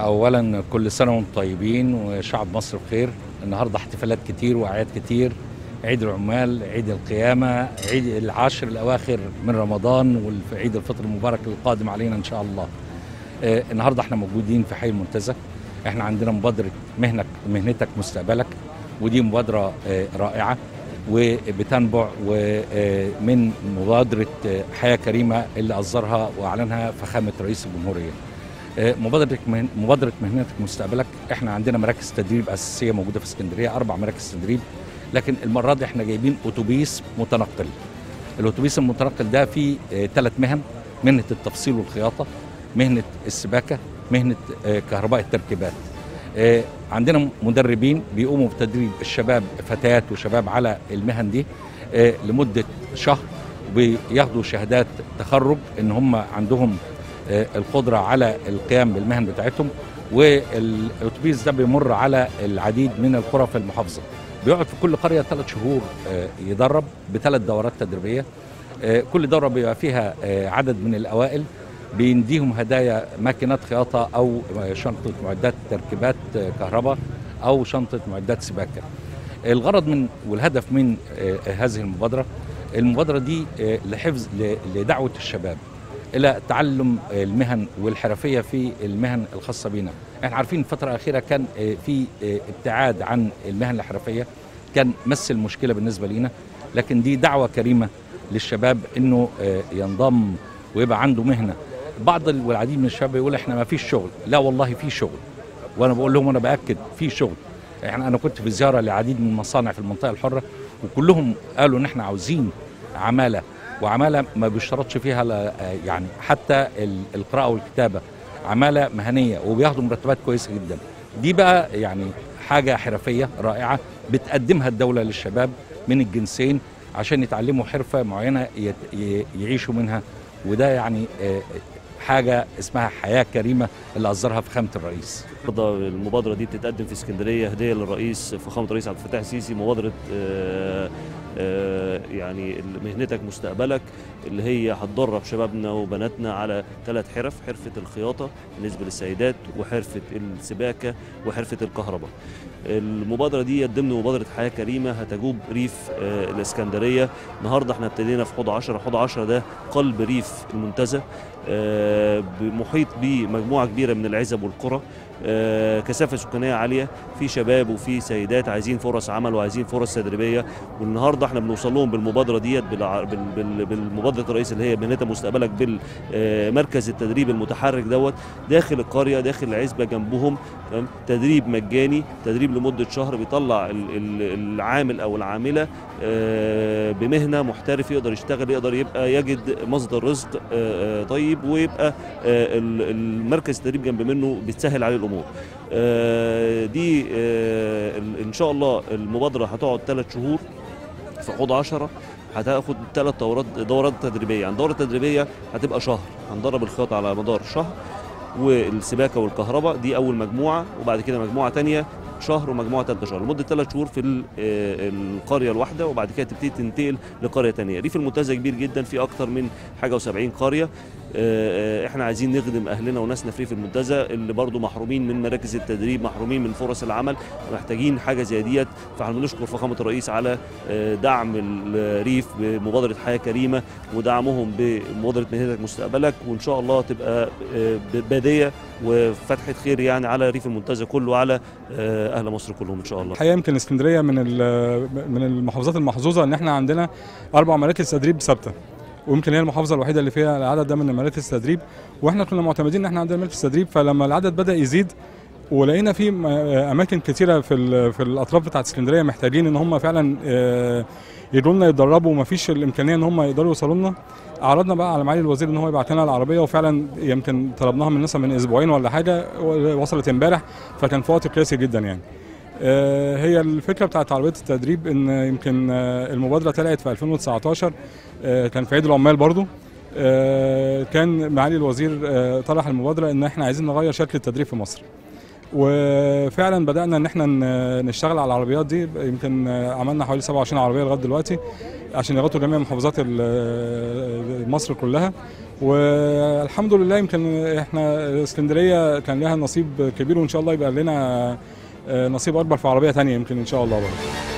اولا كل سنه وانتم طيبين وشعب مصر بخير النهارده احتفالات كتير واعياد كتير عيد العمال عيد القيامه عيد العاشر الاواخر من رمضان وعيد الفطر المبارك القادم علينا ان شاء الله آه النهارده احنا موجودين في حي المنتزه احنا عندنا مبادره مهنك مهنتك مستقبلك ودي مبادره آه رائعه وبتنبع من مبادره آه، حياه كريمه اللي اصدرها واعلنها فخامه رئيس الجمهوريه مبادره مهن- مبادره مهنتك مستقبلك احنا عندنا مراكز تدريب اساسيه موجوده في اسكندريه اربع مراكز تدريب لكن المره دي احنا جايبين اتوبيس متنقل الاتوبيس المتنقل ده فيه ثلاث مهن مهنه التفصيل والخياطه مهنه السباكه مهنه آه، كهرباء التركيبات آه، عندنا مدربين بيقوموا بتدريب الشباب فتيات وشباب على المهن دي آه، لمده شهر وبياخدوا شهادات تخرج ان هم عندهم آه، القدره على القيام بالمهن بتاعتهم والاتوبيس ده بيمر على العديد من القرى في المحافظه بيقعد في كل قريه ثلاث شهور آه، يدرب بثلاث دورات تدريبيه آه، كل دوره بيبقى فيها آه، عدد من الاوائل بينديهم هدايا ماكينات خياطه او شنطه معدات تركيبات آه، كهرباء او شنطه معدات سباكه الغرض من والهدف من آه، هذه المبادره المبادره دي آه، لحفظ ل- لدعوه الشباب الى تعلم المهن والحرفيه في المهن الخاصه بنا احنا عارفين الفتره الاخيره كان آه، في آه، ابتعاد عن المهن الحرفيه كان مثل مشكله بالنسبه لنا لكن دي دعوه كريمه للشباب انه آه، ينضم ويبقى عنده مهنه بعض ال- والعديد من الشباب يقول احنا ما فيش شغل لا والله في شغل وانا بقول لهم انا باكد في شغل احنا انا كنت في زياره لعديد من المصانع في المنطقه الحره وكلهم قالوا ان احنا عاوزين عماله وعماله ما بيشترطش فيها لا- يعني حتى ال- القراءه والكتابه عماله مهنيه وبياخدوا مرتبات كويسه جدا دي بقى يعني حاجه حرفيه رائعه بتقدمها الدوله للشباب من الجنسين عشان يتعلموا حرفه معينه يت- ي- يعيشوا منها وده يعني آه، حاجه اسمها حياه كريمه اللي اصدرها فخامه الرئيس النهارده المبادره دي بتتقدم في اسكندريه هديه للرئيس فخامه الرئيس عبد الفتاح السيسي مبادره آه، آه، يعني مهنتك مستقبلك اللي هي هتدرب شبابنا وبناتنا على ثلاث حرف حرفه الخياطه بالنسبه للسيدات وحرفه السباكه وحرفه الكهرباء المبادره دي ضمن مبادره حياه كريمه هتجوب ريف آه، الاسكندريه النهارده احنا ابتدينا في حوض 10 حوض 10 ده قلب ريف المنتزه آه، محيط بمجموعه كبيره من العزب والقرى آه، كثافه سكانيه عاليه في شباب وفي سيدات عايزين فرص عمل وعايزين فرص تدريبيه والنهارده احنا بنوصل لهم بالمبادره ديت بالع- بال- بال- بالمبادره الرئيس اللي هي مهنتها مستقبلك بالمركز التدريب المتحرك دوت داخل القريه داخل العزبه جنبهم تمام تدريب مجاني تدريب لمده شهر بيطلع ال- ال- العامل او العامله آه، بمهنه محترف يقدر يشتغل يقدر يبقى يجد مصدر رزق آه، آه، طيب ويبقى آه، ال- المركز التدريب جنب منه بتسهل عليه الامور آه، دي آه، ال- ان شاء الله المبادره هتقعد ثلاث شهور في حوض 10 هتاخد ثلاث دورات دورات تدريبيه يعني دوره تدريبيه هتبقى شهر هندرب الخياطه على مدار شهر والسباكه والكهرباء دي اول مجموعه وبعد كده مجموعه تانية شهر ومجموعه ثالثه شهر لمده ثلاث شهور في ال- آه، القريه الواحده وبعد كده تبتدي تنتقل لقريه تانية ريف المنتزه كبير جدا في اكتر من حاجه و70 قريه آه، آه، احنا عايزين نخدم اهلنا وناسنا في ريف المنتزه اللي برضو محرومين من مراكز التدريب محرومين من فرص العمل محتاجين حاجه زي ديت فاحنا بنشكر فخامه الرئيس على آه، دعم الريف بمبادره حياه كريمه ودعمهم بمبادره مهنتك مستقبلك وان شاء الله تبقى آه، باديه وفتحه خير يعني على ريف المنتزه كله وعلى آه، اهل مصر كلهم ان شاء الله الحقيقه يمكن اسكندريه من ال- من المحافظات المحظوظه ان احنا عندنا اربع مراكز تدريب ثابته ويمكن هي المحافظه الوحيده اللي فيها العدد ده من مراكز التدريب واحنا كنا معتمدين ان احنا عندنا مراكز تدريب فلما العدد بدا يزيد ولقينا في م- اماكن كتيره في ال- في الاطراف بتاعت اسكندريه محتاجين ان هم فعلا آه، يجوا لنا يتدربوا ومفيش الامكانيه ان هم يقدروا يوصلوا لنا عرضنا بقى على معالي الوزير ان هو يبعت لنا العربيه وفعلا يمكن طلبناها من مثلا من اسبوعين ولا حاجه وصلت امبارح فكان في وقت قياسي جدا يعني آه، هي الفكره بتاعت عربيه التدريب ان يمكن آه، المبادره طلعت في 2019 آه، كان في عيد العمال برضو آه، كان معالي الوزير آه، طرح المبادره ان احنا عايزين نغير شكل التدريب في مصر وفعلا بدانا ان احنا ن- نشتغل على العربيات دي يمكن آه، عملنا حوالي 27 عربيه لغايه دلوقتي عشان يغطوا جميع محافظات ال- مصر كلها والحمد لله يمكن احنا اسكندريه كان لها نصيب كبير وان شاء الله يبقى لنا آه، نصيب اكبر في عربيه تانية يمكن ان شاء الله برضه